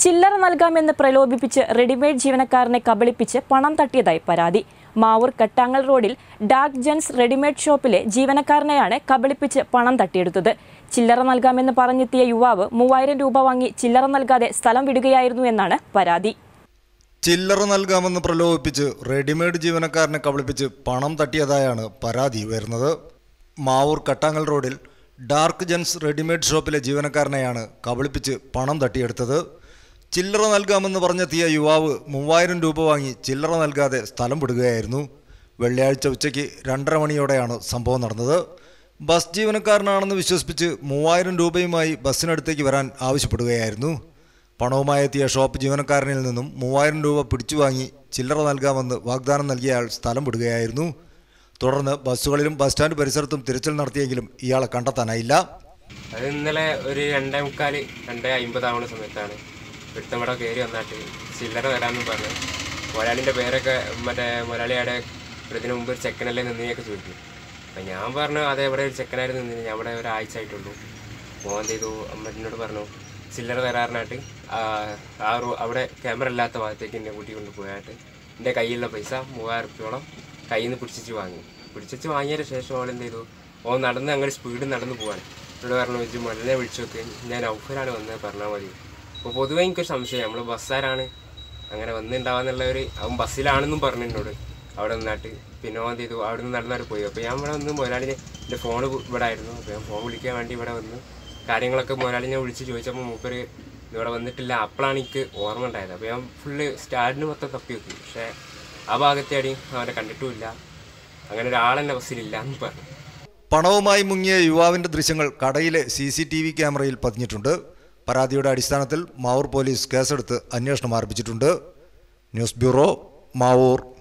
ചില്ലറ നൽകാമെന്ന് പ്രലോഭിപ്പിച്ച് റെഡിമെയ്ഡ് ജീവനക്കാരനെ കബളിപ്പിച്ച് പണം തട്ടിയതായി പരാതി മാവൂർ കട്ടാങ്ങൽ റോഡിൽ ഡാർക്ക് ജെൻസ് റെഡിമെയ്ഡ് ഷോപ്പിലെ ജീവനക്കാരനെയാണ് കബളിപ്പിച്ച് പണം തട്ടിയെടുത്തത് ചില്ലറ നൽകാമെന്ന് പറഞ്ഞെത്തിയ യുവാവ് മൂവായിരം രൂപ വാങ്ങി ചില്ലറ നൽകാതെ സ്ഥലം വിടുകയായിരുന്നു എന്നാണ് പരാതി ചില്ലറ നൽകാമെന്ന് പ്രലോഭിപ്പിച്ച് റെഡിമെയ്ഡ് ജീവനക്കാരനെ കബളിപ്പിച്ച് പണം തട്ടിയതായാണ് പരാതി ഉയർന്നത് മാവൂർ കട്ടാങ്ങൽ റോഡിൽ ഡാർക്ക് ജെൻസ് റെഡിമെയ്ഡ് ഷോപ്പിലെ ജീവനക്കാരനെയാണ് കബളിപ്പിച്ച് പണം തട്ടിയെടുത്തത് ചില്ലറ നൽകാമെന്ന് പറഞ്ഞെത്തിയ യുവാവ് മൂവായിരം രൂപ വാങ്ങി ചില്ലറ നൽകാതെ സ്ഥലം വിടുകയായിരുന്നു വെള്ളിയാഴ്ച ഉച്ചയ്ക്ക് രണ്ടര മണിയോടെയാണ് സംഭവം നടന്നത് ബസ് ജീവനക്കാരനാണെന്ന് വിശ്വസിപ്പിച്ച് മൂവായിരം രൂപയുമായി ബസ്സിനടുത്തേക്ക് വരാൻ ആവശ്യപ്പെടുകയായിരുന്നു പണവുമായി എത്തിയ ഷോപ്പ് ജീവനക്കാരനിൽ നിന്നും മൂവായിരം രൂപ പിടിച്ചു വാങ്ങി ചില്ലറ നൽകാമെന്ന് വാഗ്ദാനം നൽകിയ ആൾ സ്ഥലം വിടുകയായിരുന്നു തുടർന്ന് ബസ്സുകളിലും ബസ് സ്റ്റാൻഡ് പരിസരത്തും തിരച്ചിൽ നടത്തിയെങ്കിലും ഇയാളെ കണ്ടെത്താനായില്ല അത് ഇന്നലെ ഒരു രണ്ടേ മുക്കാൽ രണ്ടേ അമ്പതാവുന്ന സമയത്താണ് ഒരുത്തമ്മടെ കയറി വന്നിട്ട് ചില്ലറ തരാമെന്ന് പറഞ്ഞു മുതലാളിൻ്റെ പേരൊക്കെ മറ്റേ മുതലാളിയുടെ ഇതിന് മുമ്പ് ഒരു ചെക്കനല്ലേ നിന്നൊക്കെ ചോദിക്കും അപ്പം ഞാൻ പറഞ്ഞു അതെ ഇവിടെ ഒരു ചെക്കനായിരുന്നു നിന്നിന് ഞാൻ ഇവിടെ ഒരാഴ്ച ആയിട്ടുള്ളൂ മോൻ എന്ത് ചെയ്തു അമ്മേനോട് പറഞ്ഞു ചില്ലറ തരാറിനായിട്ട് ആ റോ അവിടെ ക്യാമറ ഇല്ലാത്ത ഭാഗത്തേക്ക് എന്നെ കൂട്ടി കൊണ്ട് പോയായിട്ട് എൻ്റെ കയ്യിലുള്ള പൈസ മൂവായിരം റുപ്യോളം കയ്യിൽ നിന്ന് പിടിച്ചിച്ച് വാങ്ങി പിടിച്ചിച്ച് വാങ്ങിയതിന് ശേഷം അവൾ എന്ത് ചെയ്തു ഓ നടന്ന് അങ്ങനെ സ്പീഡിൽ നടന്ന് പോവാണ് എന്നോട് പറഞ്ഞു വെച്ച് മുതലിനെ വിളിച്ചു നോക്ക് ഞാൻ ഔഫറാണ് വന്നത് പറഞ്ഞാൽ മതി അപ്പോൾ പൊതുവെ എനിക്കൊരു സംശയം നമ്മൾ ബസ്സാരാണ് അങ്ങനെ വന്നിട്ടുണ്ടാവാന്നുള്ള ഒരു അവൻ ബസ്സിലാണെന്നും പറഞ്ഞു എന്നോട് അവിടെ നിന്നിട്ട് പിന്നെ ഓൻ എന്ത് ചെയ്തു അവിടെ നിന്ന് നടന്നാട്ട് പോയി അപ്പോൾ ഞാൻ ഇവിടെ വന്ന് മുതലാളിനെ എൻ്റെ ഫോൺ ഇവിടെ ആയിരുന്നു അപ്പോൾ ഞാൻ ഫോൺ വിളിക്കാൻ വേണ്ടി ഇവിടെ വന്ന് കാര്യങ്ങളൊക്കെ മുതലാളിനെ വിളിച്ച് ചോദിച്ചപ്പോൾ മൂപ്പര് ഇവിടെ വന്നിട്ടില്ല അപ്പോഴാണ് എനിക്ക് ഓർമ്മ ഉണ്ടായത് അപ്പോൾ ഞാൻ ഫുള്ള് സ്റ്റാൻഡിന് മൊത്തം തപ്പി നോക്കി പക്ഷേ ആ ഭാഗത്തെ അടി അവനെ കണ്ടിട്ടുമില്ല അങ്ങനെ ഒരാളെന്നെ ബസ്സിലില്ല എന്ന് പറഞ്ഞു പണവുമായി മുങ്ങിയ യുവാവിന്റെ ദൃശ്യങ്ങൾ കടയിലെ സി സി ടി വി ക്യാമറയിൽ പതിഞ്ഞിട്ടുണ്ട് പരാതിയുടെ അടിസ്ഥാനത്തിൽ മാവൂർ പോലീസ് കേസെടുത്ത് അന്വേഷണം ആരംഭിച്ചിട്ടുണ്ട് ന്യൂസ് ബ്യൂറോ മാവൂർ